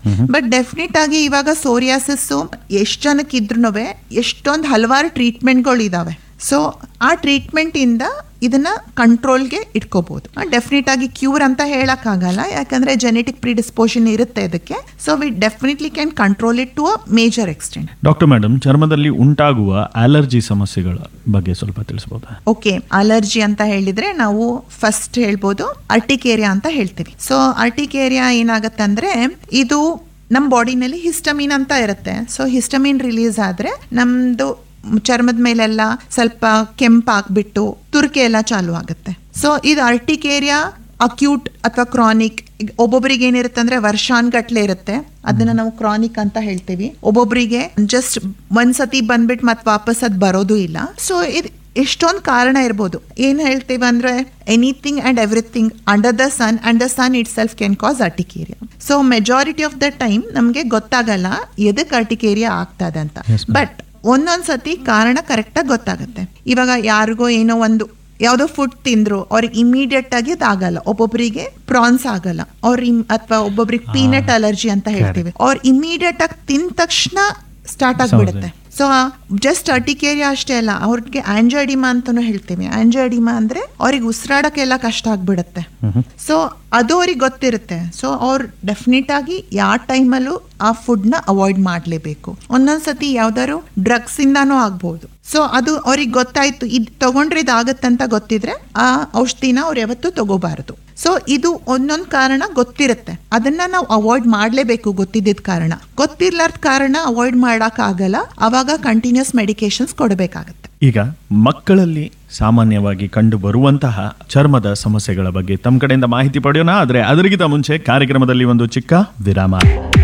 but definite ಆಗಿ ಇವಾಗ psoriasis ಎಷ್ಟು ಜನಕ್ಕೆ ಇದ್ರೂ ಎಷ್ಟೊಂದು ಹಲವಾರು ಟ್ರೀಟ್ಮೆಂಟ್ಗಳು ಇದಾವೆ ಸೊ ಆ ಟ್ರೀಟ್ಮೆಂಟ್ ಇಂದ ಇದನ್ನ ಕಂಟ್ರೋಲ್ಗೆ ಇಟ್ಕೋಬಹುದು ಡೆಫಿನೆಟ್ ಆಗಿ ಕ್ಯೂರ್ ಅಂತ ಹೇಳಕ್ಕಾಗಲ್ಲ ಯಾಕಂದ್ರೆ ಜೆನೆಟಿಕ್ ಪ್ರಿಡಿಸ್ಪೋಷನ್ ಇರುತ್ತೆ ಇದಕ್ಕೆ so we definitely can control it to a major extent doctor madam ಚರ್ಮದಲ್ಲಿ ಉಂಟಾಗುವ ಅಲರ್ಜಿ ಸಮಸ್ಯೆಗಳ ಬಗ್ಗೆ ಸ್ವಲ್ಪ ತಿಳಿಸ್ಬೋದಾ ಓಕೆ ಅಲರ್ಜಿ ಅಂತ ಹೇಳಿದ್ರೆ ನಾವು ಫಸ್ಟ್ ಹೇಳ್ಬೋದು ಅರ್ಟಿಕೇರಿಯಾ ಅಂತ ಹೇಳ್ತೀವಿ ಸೊ ಅರ್ಟಿಕೇರಿಯಾ ಏನಾಗತ್ತೆ ಅಂದ್ರೆ ಇದು ನಮ್ಮ ಬಾಡಿನಲ್ಲಿ ಹಿಸ್ಟಮಿನ್ ಅಂತ ಇರುತ್ತೆ ಸೊ ಹಿಸ್ಟಮಿನ್ ರಿಲೀಸ್ ಆದ್ರೆ ನಮ್ದು ಚರ್ಮದ ಮೇಲೆಲ್ಲ ಸ್ವಲ್ಪ ಕೆಂಪಾಗ್ಬಿಟ್ಟು ತುರ್ಕೆ ಎಲ್ಲ ಚಾಲು ಆಗುತ್ತೆ ಸೊ ಇದು ಅರ್ಟಿಕೇರಿಯಾ ಅಕ್ಯೂಟ್ ಅಥವಾ ಕ್ರಾನಿಕ್ ಒಬ್ಬೊಬ್ಬರಿಗೆ ಏನಿರುತ್ತೆ ಅಂದ್ರೆ ವರ್ಷಾನ್ಗಟ್ಲೆ ಇರುತ್ತೆ ಅದನ್ನ ನಾವು ಕ್ರಾನಿಕ್ ಅಂತ ಹೇಳ್ತೀವಿ ಒಬ್ಬೊಬ್ಬರಿಗೆ ಜಸ್ಟ್ ಒಂದ್ಸತಿ ಬಂದ್ಬಿಟ್ಟು ಮತ್ತೆ ವಾಪಸ್ ಅದ್ ಬರೋದು ಇಲ್ಲ ಸೊ ಇದು ಎಷ್ಟೊಂದು ಕಾರಣ ಇರ್ಬೋದು ಏನ್ ಹೇಳ್ತೀವಿ ಅಂದ್ರೆ anything and everything under the sun and the sun itself can cause urticaria so majority of the time ನಮ್ಗೆ ಗೊತ್ತಾಗಲ್ಲ ಎದಕ್ ಅರ್ಟಿಕೇರಿಯಾ ಆಗ್ತದೆ ಅಂತ ಬಟ್ ಒಂದೊಂದ್ಸತಿ ಕಾರಣ ಕರೆಕ್ಟಾಗಿ ಗೊತ್ತಾಗುತ್ತೆ ಇವಾಗ ಯಾರಿಗೋ ಏನೋ ಒಂದು ಯಾವ್ದೋ ಫುಡ್ ತಿಂದ್ರು ಅವ್ರಿಗೆ ಇಮಿಡಿಯೇಟ್ ಆಗಿ ಅದಾಗಲ್ಲ ಒಬ್ಬೊಬ್ಬರಿಗೆ ಪ್ರಾನ್ಸ್ ಆಗಲ್ಲ ಅವ್ರ ಅಥವಾ ಒಬ್ಬೊಬ್ರಿಗೆ ಪೀನಟ್ ಅಲರ್ಜಿ ಅಂತ ಹೇಳ್ತೀವಿ ಅವ್ರ ಇಮಿಡಿಯೇಟ್ ಆಗಿ ತಿಂದ ತಕ್ಷಣ ಸ್ಟಾರ್ಟ್ ಆಗ್ಬಿಡುತ್ತೆ ಸೊ ಜಸ್ಟ್ ಅರ್ಟಿಕೇರಿಯಾ ಅಷ್ಟೇ ಅಲ್ಲ ಅವ್ರಿಗೆ ಆಂಜೈಡಿಮಾ ಅಂತಾನು ಹೇಳ್ತೀವಿ ಆಂಜೈಡಿಮಾ ಅಂದ್ರೆ ಅವ್ರಿಗೆ ಉಸಿರಾಡಕ್ಕೆಲ್ಲ ಕಷ್ಟ ಆಗ್ಬಿಡುತ್ತೆ ಸೊ ಅದು ಅವ್ರಿಗೆ ಗೊತ್ತಿರುತ್ತೆ ಸೊ ಅವ್ರು ಡೆಫಿನೆಟ್ ಆಗಿ ಯಾವ ಟೈಮಲ್ಲೂ ಆ ಫುಡ್ನ ಅವಾಯ್ಡ್ ಮಾಡಲೇಬೇಕು ಒಂದೊಂದ್ಸತಿ ಯಾವ್ದಾದ್ರು ಡ್ರಗ್ಸ್ ಇಂದಾನೂ ಆಗ್ಬಹುದು ಸೊ ಅದು ಅವ್ರಿಗೆ ಗೊತ್ತಾಯ್ತು ಇದು ತಗೊಂಡ್ರೆ ಇದಾಗತ್ತಂತ ಗೊತ್ತಿದ್ರೆ ಆ ಔಷಧಿನ ಅವ್ರು ಯಾವತ್ತೂ ತಗೋಬಾರದು ಸೊ ಇದು ಒಂದೊಂದು ಕಾರಣ ಗೊತ್ತಿರುತ್ತೆ ಅದನ್ನ ನಾವು ಅವಾಯ್ಡ್ ಮಾಡಲೇಬೇಕು ಗೊತ್ತಿದ್ದ ಕಾರಣ ಗೊತ್ತಿರ್ಲಾರ್ದ ಕಾರಣ ಅವಾಯ್ಡ್ ಮಾಡಕ್ ಆಗಲ್ಲ ಅವಾಗ ಕಂಟಿನ್ಯೂಸ್ ಮೆಡಿಕೇಶನ್ಸ್ ಕೊಡಬೇಕಾಗತ್ತೆ ಈಗ ಮಕ್ಕಳಲ್ಲಿ ಸಾಮಾನ್ಯವಾಗಿ ಕಂಡು ಬರುವಂತಹ ಚರ್ಮದ ಸಮಸ್ಯೆಗಳ ಬಗ್ಗೆ ತಮ್ಮ ಕಡೆಯಿಂದ ಮಾಹಿತಿ ಪಡೆಯೋಣ ಆದರೆ ಅದರಿಗಿಂತ ಮುಂಚೆ ಕಾರ್ಯಕ್ರಮದಲ್ಲಿ ಒಂದು ಚಿಕ್ಕ ವಿರಾಮ